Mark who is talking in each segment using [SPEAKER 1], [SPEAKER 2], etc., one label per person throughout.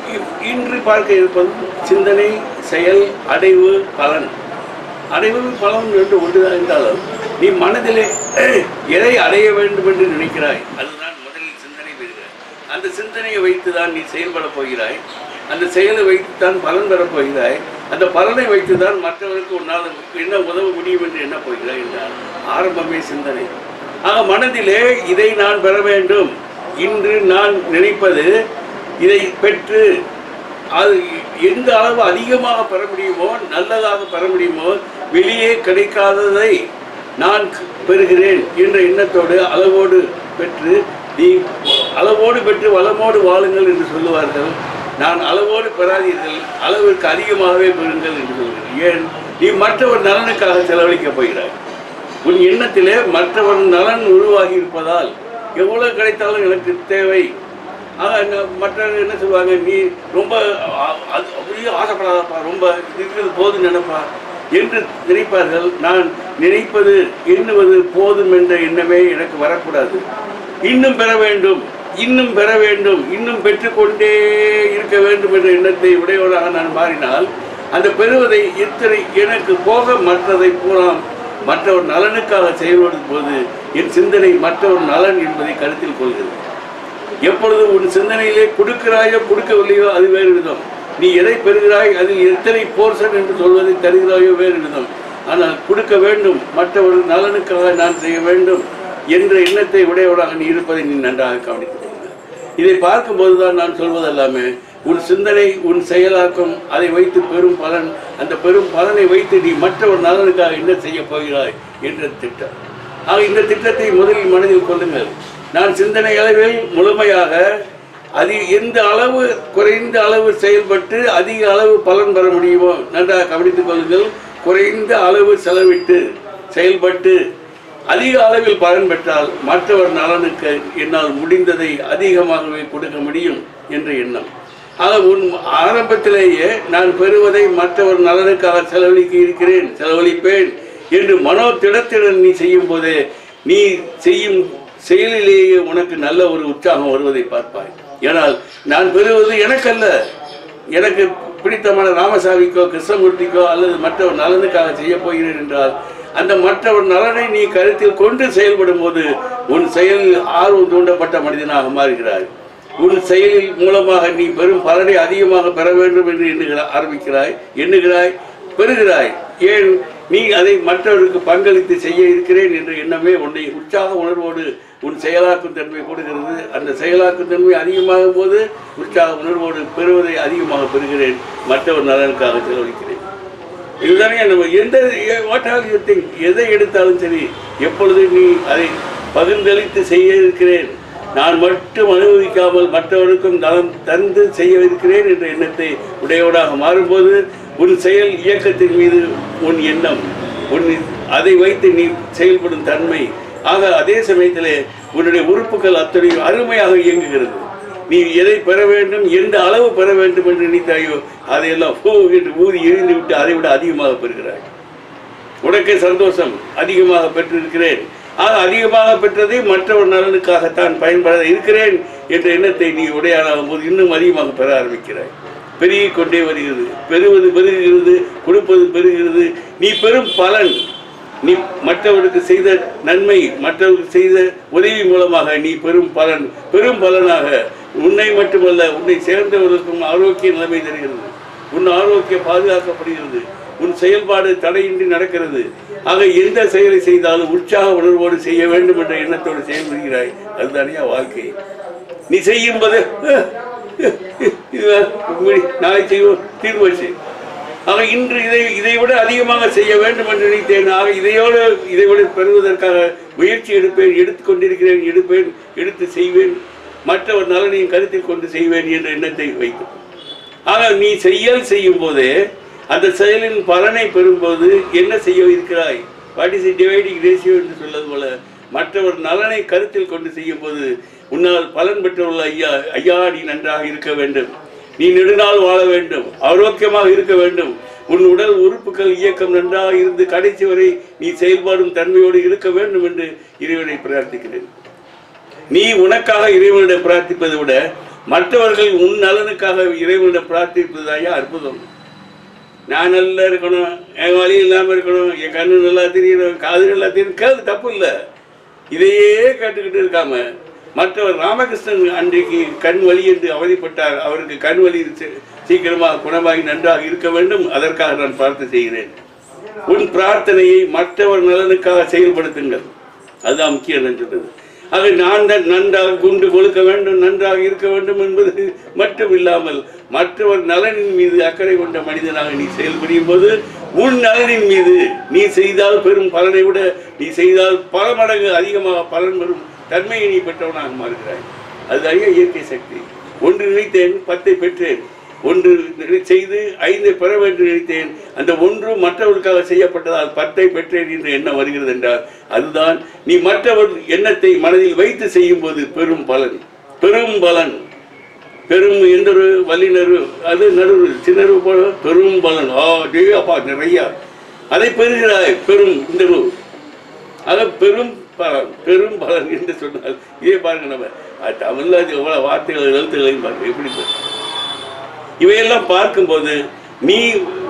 [SPEAKER 1] இ- இன்று பார்க்க இருப்பது சிந்தனை செயல் அடைவு பலன் அடைவு பலன் என்று ஒன்றுதான் என்றாலும் நீ மனதிலே எதை அடைய வேண்டும் என்று நினைக்கிறாய் அதுதான் முதலில் சிந்தனை பெறுகிறாய் அந்த சிந்தனையை வைத்து தான் நீ செயல்பட போகிறாய் அந்த செயலை வைத்து தான் பலன் பெறப் போகிறாய் அந்த பலனை வைத்து தான் மற்றவருக்கு உன்னால் என்ன உதவ முடியும் என்று எண்ண போகிறாய் என்றால் ஆரம்பமே சிந்தனை ஆக மனதிலே இதை நான் பெற வேண்டும் இன்று நான் நினைப்பது இதை பெற்று அது எந்த அளவு அதிகமாக பெற முடியுமோ நல்லதாக பெற முடியுமோ வெளியே கிடைக்காததை நான் பெறுகிறேன் என்ற எண்ணத்தோடு அளவோடு பெற்று நீ அளவோடு பெற்று வளமோடு வாழுங்கள் என்று சொல்லுவார்கள் நான் அளவோடு பெறாதீர்கள் அளவிற்கு அதிகமாகவே பெறுங்கள் என்று சொல்கிறேன் ஏன் நீ மற்றவர் நலனுக்காக செலவழிக்கப் போகிறாய் உன் எண்ணத்திலே மற்றவர் நலன் உருவாகி இருப்பதால் எவ்வளவு கிடைத்தாலும் எனக்கு தேவை ஆக ந- மற்றவர்கள் என்ன சொல்லுவாங்க நீ ரொம்ப அ- அது அப்படியே ஆசைப்படாதப்பா ரொம்ப இருக்கிறது போதும் நினைப்பா என்று நினைப்பார்கள் நான் நினைப்பது எண்ணுவது போதும் என்ற எண்ணமே எனக்கு வரக்கூடாது இன்னும் பெற வேண்டும் இன்னும் பெற வேண்டும் இன்னும் பெற்றுக்கொண்டே இருக்க வேண்டும் என்ற எண்ணத்தை உடையவராக நான் மாறினால் அந்த பெறுவதை இத்தனை எனக்கு போக மற்றதை பூரா மற்றவர் நலனுக்காக செயல்படும் போது என் சிந்தனை மற்றவர் நலன் என்பதை கருத்தில் கொள்கிறது எப்பொழுது உன் சிந்தனையிலே கொடுக்கிறாயோ கொடுக்கவில்லையோ அது வேறு விதம் நீ எதை பெறுகிறாய் அதில் எத்தனை போர்ஷன் என்று சொல்வதை தருகிறாயோ வேறு விதம் ஆனால் கொடுக்க வேண்டும் மற்றவர் நலனுக்காக நான் செய்ய வேண்டும் என்ற எண்ணத்தை உடையவராக நீ இருப்பதை நீ நன்றாக கவனித்துக் கொள்ளுங்கள் இதை பார்க்கும்போது தான் நான் சொல்வதெல்லாமே உன் சிந்தனை உன் செயலாக்கம் அதை வைத்து பெரும் பலன் அந்த பெரும் பலனை வைத்து நீ மற்றவர் நலனுக்காக என்ன செய்ய போகிறாய் என்ற திட்டம் ஆக இந்த திட்டத்தை முதலில் மனதில் கொள்ளுங்கள் நான் சிந்தனை அளவில் முழுமையாக அது எந்த அளவு குறைந்த அளவு செயல்பட்டு அதிக அளவு பலன் பெற முடியுமோ நன்றாக கவனித்துக் கொள்ளுங்கள் குறைந்த அளவு செலவிட்டு செயல்பட்டு அதிக அளவில் பலன் பெற்றால் மற்றவர் நலனுக்கு என்னால் முடிந்ததை அதிகமாகவே கொடுக்க முடியும் என்ற எண்ணம் ஆக உன் ஆரம்பத்திலேயே நான் பெறுவதை மற்றவர் நலனுக்காக செலவழிக்க இருக்கிறேன் செலவழிப்பேன் என்று மனோ திடத்துடன் நீ செய்யும் போதே நீ செய்யும் செயலிலேயே உனக்கு நல்ல ஒரு உற்சாகம் வருவதை பார்ப்பாய் ஏனால் நான் பெறுவது எனக்கல்ல எனக்கு பிடித்தமான ராமசாமிக்கோ கிருஷ்ணமூர்த்திக்கோ அல்லது மற்றவர் நலனுக்காக செய்ய போகிறேன் என்றால் அந்த மற்றவர் நலனை நீ கருத்தில் கொண்டு செயல்படும் போது உன் செயலில் ஆர்வம் தூண்டப்பட்ட மனிதனாக மாறுகிறாய் உன் செயலில் மூலமாக நீ பெரும் பலனை அதிகமாக பெற வேண்டும் என்று எண்ணுகிறாய் ஆரம்பிக்கிறாய் எண்ணுகிறாய் பெறுகிறாய் ஏன் நீ அதை மற்றவருக்கு பங்களித்து செய்ய இருக்கிறேன் என்ற எண்ணமே உன்னை உற்சாக உணர்வோடு உன் செயலாக்கும் தன்மை கொடுக்கிறது அந்த செயலாக்கும் தன்மை அதிகமாகும் போது உற்சாக உணர்வோடு பெறுவதை அதிகமாக பெறுகிறேன் மற்றவர் நலனுக்காக செலவழிக்கிறேன் இதுதானே நம்ம எந்த வாட் ஆர் யூ திங்க் எதை எடுத்தாலும் சரி எப்பொழுது நீ அதை பகிர்ந்தளித்து செய்ய இருக்கிறேன் நான் மட்டும் அனுபவிக்காமல் மற்றவருக்கும் நலம் தந்து செய்ய இருக்கிறேன் என்ற எண்ணத்தை உடையவனாக மாறும்போது உன் செயல் இயக்கத்தின் மீது உன் எண்ணம் உன் அதை வைத்து நீ செயல்படும் தன்மை ஆக அதே சமயத்திலே உன்னுடைய உறுப்புகள் அத்தனையும் அருமையாக இயங்குகிறது நீ எதை பெற வேண்டும் எந்த அளவு பெற வேண்டும் என்று நினைத்தாயோ அதையெல்லாம் ஹோ என்று ஊதி எரிந்து விட்டு அதை விட அதிகமாக பெறுகிறாய் உனக்கே சந்தோஷம் அதிகமாக பெற்றிருக்கிறேன் ஆக அதிகமாக பெற்றதை மற்றவர் நலனுக்காகத்தான் பயன்பட இருக்கிறேன் என்ற எண்ணத்தை நீ உடையானாகும் போது இன்னும் அதிகமாக பெற ஆரம்பிக்கிறாய் பெருகிக் கொண்டே வருகிறது பெறுவது பெருகுகிறது கொடுப்பது பெருகிறது நீ பெரும் பலன் நீ மற்றவருக்கு செய்த நன்மை மற்றவருக்கு செய்த உதவி மூலமாக நீ பெரும் பலன் பெரும் பலனாக உன்னை மட்டுமல்ல உன்னை சேர்ந்தவர்களுக்கும் ஆரோக்கிய நிலைமை தருகிறது உன் ஆரோக்கியம் பாதுகாக்கப்படுகிறது உன் செயல்பாடு தடையின்றி நடக்கிறது ஆக எந்த செயலை செய்தாலும் உற்சாக உணர்வோடு செய்ய வேண்டும் என்ற எண்ணத்தோடு செயல்படுகிறாய் அதுதானே வாழ்க்கை நீ செய்யும்போது இதுதான் இப்படி நாளை செய்வோம் தீர்வு வச்சு ஆக இன்று இதை இதை விட அதிகமாக செய்ய வேண்டும் என்று நினைத்தேன் ஆக இதையோடு இதை விட பெறுவதற்காக முயற்சி எடுப்பேன் எடுத்துக்கொண்டிருக்கிறேன் எடுப்பேன் எடுத்து செய்வேன் மற்றவர் நலனையும் கருத்தில் கொண்டு செய்வேன் என்ற எண்ணத்தை வைக்கும் ஆக நீ செயல் செய்யும் போதே அந்த செயலின் பலனை பெறும்போது என்ன செய்ய இருக்கிறாய் வாட் இஸ் டிவைடிங் ரேஷியோ என்று சொல்வது போல மற்றவர் நலனை கருத்தில் கொண்டு செய்யும் போது உன்னால் பலன் பெற்றுள்ள ஐயா ஐயா நீ நன்றாக இருக்க வேண்டும் நீ நெடுநாள் வாழ வேண்டும் ஆரோக்கியமாக இருக்க வேண்டும் உன் உடல் உறுப்புகள் இயக்கம் நன்றாக இருந்து கடைசி வரை நீ செயல்பாடும் தன்மையோடு இருக்க வேண்டும் என்று இறைவனை பிரார்த்திக்கிறேன் நீ உனக்காக இறைவனிடம் பிரார்த்திப்பதை விட மற்றவர்கள் உன் நலனுக்காக இறைவனிடம் பிரார்த்திப்பதுதாயா அற்புதம் நான் நல்லா இருக்கணும் என் வழி இல்லாமல் இருக்கணும் என் கண்ணு நல்லா தெரியணும் காது நல்லா தெரியணும் கேது தப்பு இல்லை இதையே கேட்டுக்கிட்டு இருக்காம மற்றவர் ராமகிருஷ்ணன் அன்றைக்கு கண் வலி என்று அவதிப்பட்டார் அவருக்கு கண் வலி சீ- சீக்கிரமாக குணமாகி நன்றாக இருக்க வேண்டும் அதற்காக நான் பிரார்த்தனை செய்கிறேன் உன் பிரார்த்தனையை மற்றவர் நலனுக்காக செயல்படுத்துங்கள் அதுதான் முக்கியம் நான் சொல்றது ஆக நான் தான் நன்றாக குண்டு கொழுக்க வேண்டும் நன்றாக இருக்க வேண்டும் என்பது மட்டும் இல்லாமல் மற்றவர் நலனின் மீது அக்கறை கொண்ட மனிதனாக நீ செயல்புரியும் போது உன் நலனின் மீது நீ செய்தால் பெறும் பலனை விட நீ செய்தால் பல மடங்கு அதிகமாக பலன் பெறும் தன்மையை நீ பெற்றவனாக மாறுகிறாய் அதுதான் இயற்கை சக்தி ஒன்று நினைத்தேன் பத்தை பெற்றேன் ஒன்று நினை- செய்து ஐந்தை பெற வேண்டும் நினைத்தேன் அந்த ஒன்று மற்றவர்களுக்காக செய்யப்பட்டதால் பத்தை பெற்றேன் என்று எண்ணம் வருகிறது என்றால் அதுதான் நீ மற்றவர் எண்ணத்தை மனதில் வைத்து செய்யும் போது பெரும் பலன் பெரும் பலன் பெரும் எந்தொரு வல்லினரு அது நடுவு சின்னரு போல பெரும் பலன் ஆ டே அப்பா நிறைய அதை பெறுகிறாய் பெரும் இந்த ஆக பெரும் பலன் பெரும் பலன் என்று சொன்னால் இதே பாருங்க நம்ம அது தமிழ்ல அது எவ்வளவு வார்த்தைகள் எழுத்துக்களையும் பாருங்க எப்படி பாருங்க. இவையெல்லாம் பார்க்கும்போது நீ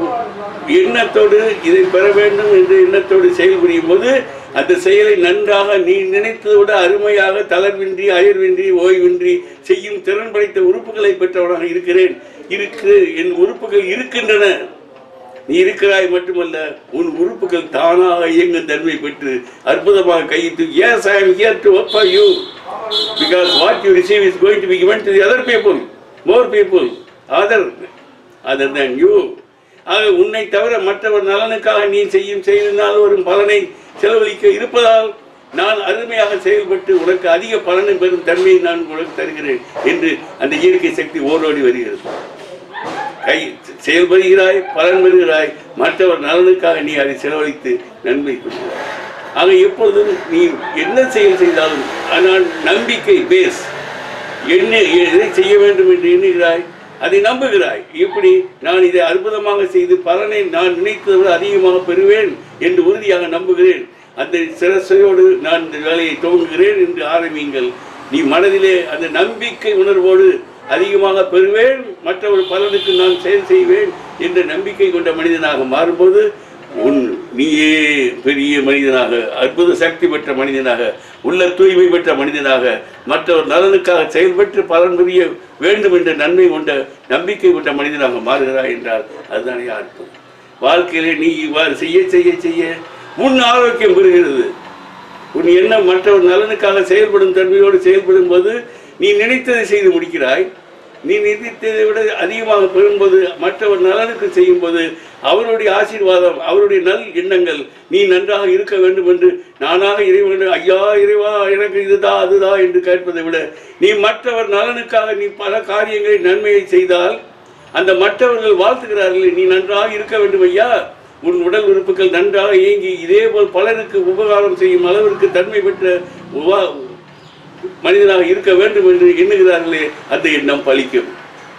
[SPEAKER 1] எண்ணத்தோடு இதை பெற வேண்டும் என்று எண்ணத்தோடு செயல்புரியும் போது அந்த செயலை நன்றாக நீ நினைத்ததை விட அருமையாக தளர்வின்றி அயர்வின்றி ஓய்வின்றி செய்யும் திறன் படைத்த உறுப்புகளை பெற்றவனாக இருக்கிறேன் இருக்கு என் உறுப்புகள் இருக்கின்றன நீ இருக்கிறாய் மட்டுமல்ல உன் உறுப்புகள் தானாக இயங்கும் தன்மை பெற்று அற்புதமாக கையிட்டு yes i am here to work for you because what you receive is going to be given to the other people more people other other than you ஆக உன்னை தவிர மற்றவர் நலனுக்காக நீ செய்யும் செயலினால் வரும் பலனை செலவழிக்க இருப்பதால் நான் அருமையாக செயல்பட்டு உனக்கு அதிக பலனை பெறும் தன்மையை நான் உனக்கு தருகிறேன் என்று அந்த இயற்கை சக்தி ஓடோடி வருகிறது கை செயல்படுகிறாய் பலன் பெறுகிறாய் மற்றவர் நலனுக்காக நீ அதை செலவழித்து நன்மை பெறுகிறாய் ஆக எப்பொழுதும் நீ என்ன செயல் செய்தாலும் ஆனால் நம்பிக்கை பேஸ் என்ன எதை செய்ய வேண்டும் என்று எண்ணுகிறாய் அதை நம்புகிறாய் எப்படி நான் இதை அற்புதமாக செய்து பலனை நான் நினைத்ததை விட அதிகமாக பெறுவேன் என்று உறுதியாக நம்புகிறேன் அந்த சிரசையோடு நான் இந்த வேலையை துவங்குகிறேன் என்று ஆரம்பியுங்கள் நீ மனதிலே அந்த நம்பிக்கை உணர்வோடு அதிகமாக பெறுவேன் மற்றவர் பலனுக்கு நான் செயல் செய்வேன் என்ற நம்பிக்கை கொண்ட மனிதனாக மாறும்போது உன் நீயே பெரிய மனிதனாக அற்புத சக்தி பெற்ற மனிதனாக உள்ள தூய்மை பெற்ற மனிதனாக மற்றவர் நலனுக்காக செயல்பட்டு பலன் புரிய வேண்டும் என்ற நன்மை கொண்ட நம்பிக்கை கொண்ட மனிதனாக மாறுகிறாய் என்றால் அதுதானே அற்புதம் வாழ்க்கையிலே நீ இவ்வாறு செய்ய செய்ய செய்ய உன் ஆரோக்கியம் பெறுகிறது உன் எண்ணம் மற்றவர் நலனுக்காக செயல்படும் தன்மையோடு செயல்படும் போது நீ நினைத்ததை செய்து முடிக்கிறாய் நீ நினைத்ததை விட அதிகமாக பெறும்போது மற்றவர் நலனுக்கு செய்யும்போது அவருடைய ஆசீர்வாதம் அவருடைய நல் எண்ணங்கள் நீ நன்றாக இருக்க வேண்டும் என்று நானாக இறைவன் ஐயா இறைவா எனக்கு இதுதா அதுதா என்று கேட்பதை விட நீ மற்றவர் நலனுக்காக நீ பல காரியங்களை நன்மையை செய்தால் அந்த மற்றவர்கள் வாழ்த்துகிறார்கள் நீ நன்றாக இருக்க வேண்டும் ஐயா உன் உடல் உறுப்புகள் நன்றாக இயங்கி இதேபோல் பலருக்கு உபகாரம் செய்யும் அளவிற்கு தன்மை பெற்ற உவா- மனிதனாக இருக்க வேண்டும் என்று எண்ணுகிறார்களே அந்த எண்ணம் பலிக்கும்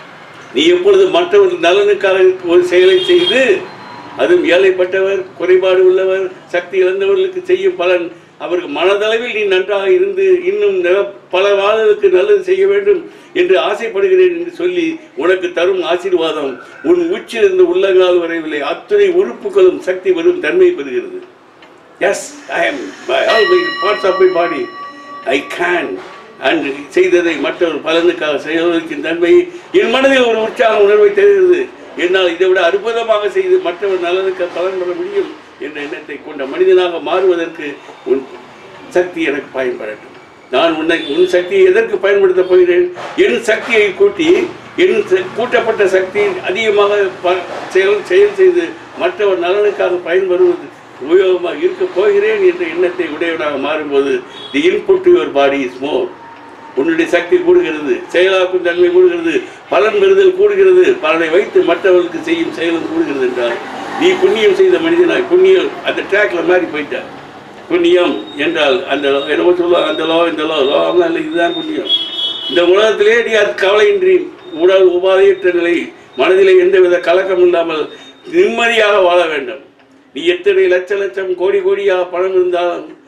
[SPEAKER 1] நீ எப்பொழுது மற்றவர் நலனுக்காக ஒரு செயலை செய்து அதுவும் ஏழைப்பட்டவர் குறைபாடு உள்ளவர் சக்தி இழந்தவர்களுக்கு செய்யும் பலன் அவருக்கு மனதளவில் நீ நன்றாக இருந்து இன்னும் நில- பல வாழ்களுக்கு நல்லது செய்ய வேண்டும் என்று ஆசைப்படுகிறேன் என்று சொல்லி உனக்கு தரும் ஆசீர்வாதம் உன் உச்சிலிருந்து உள்ளங்கால் வரைவில்லை அத்தனை உறுப்புகளும் சக்தி பெறும் தன்மை பெறுகிறது yes I am all my parts of my body I can அன்று செய்ததை மற்றொரு பலனுக்காக செயல்படுத்தும் தன்மை என் மனதில் ஒரு உற்சாக உணர்வை தருகிறது என்னால் இதை விட அற்புதமாக செய்து மற்றவர் நலனுக்கு பலன் பெற முடியும் என்ற எண்ணத்தை கொண்ட மனிதனாக மாறுவதற்கு உன் சக்தி எனக்கு பயன்படட்டும் நான் உன்னை உன் சக்தியை எதற்கு பயன்படுத்தப் போகிறேன் என் சக்தியை கூட்டி என் ச- கூட்டப்பட்ட சக்தி அதிகமாக ப- செயல் செயல் செய்து மற்றவர் நலனுக்காக பயன்பெறுவது உபயோகமாக இருக்க போகிறேன் என்ற எண்ணத்தை உடையவனாக மாறும்போது the input to your body is more உன்னுடைய சக்தி கூடுகிறது செயலாக்கும் தன்மை கூடுகிறது பலன் பெறுதல் கூடுகிறது பலனை வைத்து மற்றவர்களுக்கு செய்யும் செயலும் கூடுகிறது என்றால் நீ புண்ணியம் செய்த மனிதனாய் புண்ணியம் அந்த ட்ராக்ல மாதிரி போயிட்ட புண்ணியம் என்றால் அந்த என்னவோ சொல்லுவாங்க அந்த லோ இந்த லோ லோலாம் இல்லை இதுதான் புண்ணியம் இந்த உலகத்திலே நீ அது கவலையின்றி உடல் உபாதையற்ற நிலை மனதிலே எந்தவித கலக்கம் இல்லாமல் நிம்மதியாக வாழ வேண்டும் நீ எத்தனை லட்ச லட்சம் கோடி கோடியாக பணம் இருந்தாலும்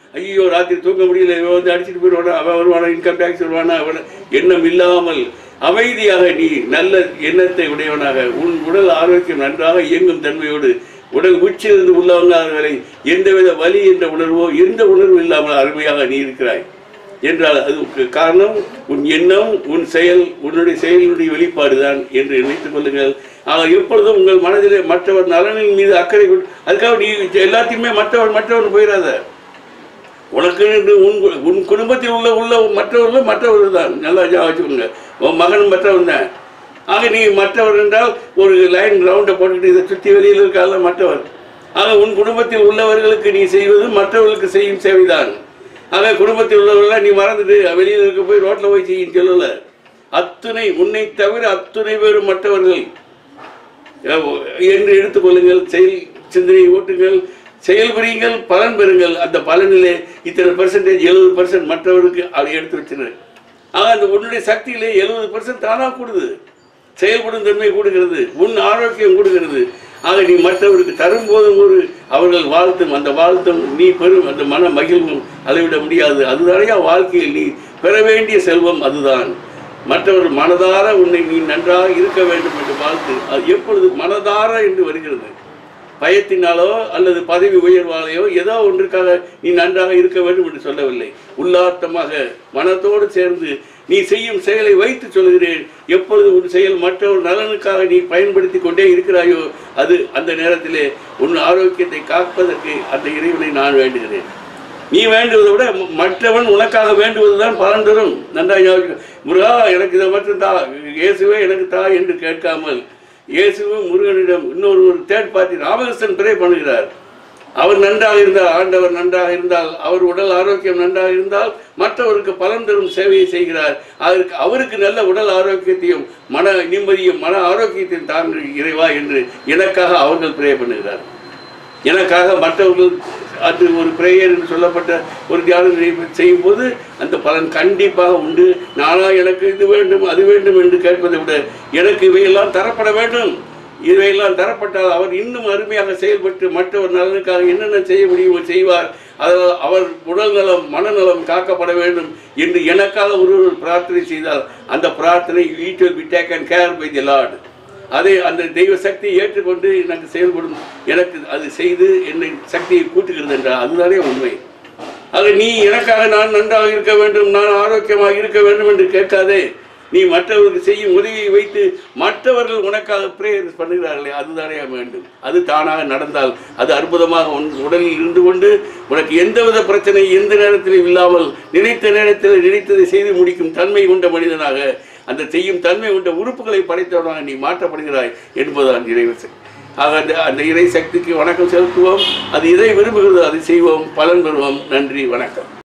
[SPEAKER 1] ஐயோ ராத்திரி தூங்க முடியல இவன் வந்து அடிச்சுட்டு போயிடுவானா அவன் வருவானா இன்கம் டேக்ஸ் வருவானா அவன் எண்ணம் இல்லாமல் அமைதியாக நீ நல்ல எண்ணத்தை உடையவனாக உன் உடல் ஆரோக்கியம் நன்றாக இயங்கும் தன்மையோடு உடல் உச்சிலிருந்து உள்ளவங்க வரை எந்தவித வலி என்ற உணர்வோ எந்த உணர்வு இல்லாமல் அருமையாக நீ இருக்கிறாய் என்றால் அதுக்கு காரணம் உன் எண்ணம் உன் செயல் உன்னுடைய செயலினுடைய வெளிப்பாடுதான் என்று நினைத்துக் கொள்ளுங்கள் ஆக எப்பொழுதும் உங்கள் மனதிலே மற்றவர் நலனின் மீது அக்கறை கொண்டு அதுக்காக நீ எல்லாத்தையுமே மற்றவர் மற்றவர் போயிடாத உனக்கு என்று உன் கு- உன் குடும்பத்தில் உள்ள உள்ள மற்றவர்களும் மற்றவர்கள் தான் நல்லா ஞாபகம் வச்சுக்கோங்க உன் மகன் மற்றவன் தான் ஆக நீ மற்றவர் என்றால் ஒரு லைன் ரவுண்டை போட்டுக்கிட்டு இதை சுற்றி வெளியில் இருக்கால மற்றவர் ஆக உன் குடும்பத்தில் உள்ளவர்களுக்கு நீ செய்வது மற்றவர்களுக்கு செய்யும் சேவைதான் ஆக குடும்பத்தில் உள்ளவர்களாம் நீ மறந்துட்டு வெளியில் இருக்க போய் ரோட்டில் போய் செய்யும் சொல்லல அத்துணை உன்னை தவிர அத்துணை பேரும் மற்றவர்கள் என்று எடுத்துக்கொள்ளுங்கள் செயல் சிந்தனை ஓட்டுங்கள் செயல் புரியுங்கள் பலன் பெறுங்கள் அந்த பலனிலே இத்தனை பர்சன்டேஜ் எழுபது பர்சன்ட் மற்றவருக்கு அதை எடுத்து வச்சிரு ஆக அந்த உன்னுடைய சக்தியிலே எழுபது பர்சன்ட் தானாக கூடுது செயல்படும் தன்மை கூடுகிறது உன் ஆரோக்கியம் கூடுகிறது ஆக நீ மற்றவருக்கு தரும்போதும் ஒரு அவர்கள் வாழ்த்தும் அந்த வாழ்த்தும் நீ பெறும் அந்த மன மகிழ்வும் அளவிட முடியாது அதுதானையா வாழ்க்கையில் நீ பெற வேண்டிய செல்வம் அதுதான் மற்றவர் மனதார உன்னை நீ நன்றாக இருக்க வேண்டும் என்று வாழ்த்து அது எப்பொழுது மனதார என்று வருகிறது பயத்தினாலோ அல்லது பதவி உயர்வாலேயோ ஏதோ ஒன்றுக்காக நீ நன்றாக இருக்க வேண்டும் என்று சொல்லவில்லை உள்ளார்த்தமாக மனத்தோடு சேர்ந்து நீ செய்யும் செயலை வைத்து சொல்கிறேன் எப்பொழுது உன் செயல் மற்றவர் நலனுக்காக நீ பயன்படுத்தி கொண்டே இருக்கிறாயோ அது அந்த நேரத்திலே உன் ஆரோக்கியத்தை காப்பதற்கு அந்த இறைவனை நான் வேண்டுகிறேன் நீ வேண்டுவதை விட ம- மற்றவன் உனக்காக வேண்டுவதுதான் பலன் தரும் நன்றாக ஞாபகம் வச்சுக்கோ. முருகா எனக்கு இதை மட்டும் தா இயேசுவே எனக்கு தா என்று கேட்காமல் இயேசுவும் முருகனிடம் இன்னொரு ஒரு தேர்ட் பார்ட்டி ராமகிருஷ்ணன் பிரே பண்ணுகிறார் அவர் நன்றாக இருந்தால் ஆண்டவர் நன்றாக இருந்தால் அவர் உடல் ஆரோக்கியம் நன்றாக இருந்தால் மற்றவருக்கு பலன் தரும் சேவையை செய்கிறார் அதற்கு அவருக்கு நல்ல உடல் ஆரோக்கியத்தையும் மன நிம்மதியும் மன ஆரோக்கியத்தையும் தாங்க இறைவா என்று எனக்காக அவர்கள் பிரே பண்ணுகிறார் எனக்காக மற்றவர்கள் அது ஒரு பிரேயர் என்று சொல்லப்பட்ட ஒரு தியானம் நினைவு செய்யும் போது அந்த பலன் கண்டிப்பாக உண்டு நானா எனக்கு இது வேண்டும் அது வேண்டும் என்று கேட்பதை விட எனக்கு இவையெல்லாம் தரப்பட வேண்டும் இவையெல்லாம் தரப்பட்டால் அவர் இன்னும் அருமையாக செயல்பட்டு மற்றவர் நலனுக்காக என்னென்ன செய்ய முடியுமோ செய்வார் அதனால் அவர் உடல் நலம் மனநலம் காக்கப்பட வேண்டும் என்று எனக்காக ஒருவர் பிரார்த்தனை செய்தால் அந்த பிரார்த்தனை it will be taken care by the Lord அதை அந்த தெய்வ சக்தியை ஏற்றுக்கொண்டு எனக்கு செயல்படும் எனக்கு அது செய்து என்னை சக்தியை கூட்டுகிறது என்றால் அதுதானே உண்மை ஆக நீ எனக்காக நான் நன்றாக இருக்க வேண்டும் நான் ஆரோக்கியமாக இருக்க வேண்டும் என்று கேட்காதே நீ மற்றவருக்கு செய்யும் உதவியை வைத்து மற்றவர்கள் உனக்காக பிரேயர் பண்ணுகிறார்களே அதுதானே வேண்டும் அது தானாக நடந்தால் அது அற்புதமாக உன் உடலில் இருந்து கொண்டு உனக்கு எந்தவித பிரச்சனை எந்த நேரத்திலும் இல்லாமல் நினைத்த நேரத்தில் நினைத்ததை செய்து முடிக்கும் தன்மை கொண்ட மனிதனாக அந்த செய்யும் தன்மை கொண்ட உறுப்புகளை படைத்தவனாக நீ மாற்றப்படுகிறாய் என்பதுதான் இறைவசக்தி ஆக அந்த அந்த இறை சக்திக்கு வணக்கம் செலுத்துவோம் அது இதை விரும்புகிறது அதை செய்வோம் பலன் பெறுவோம் நன்றி வணக்கம்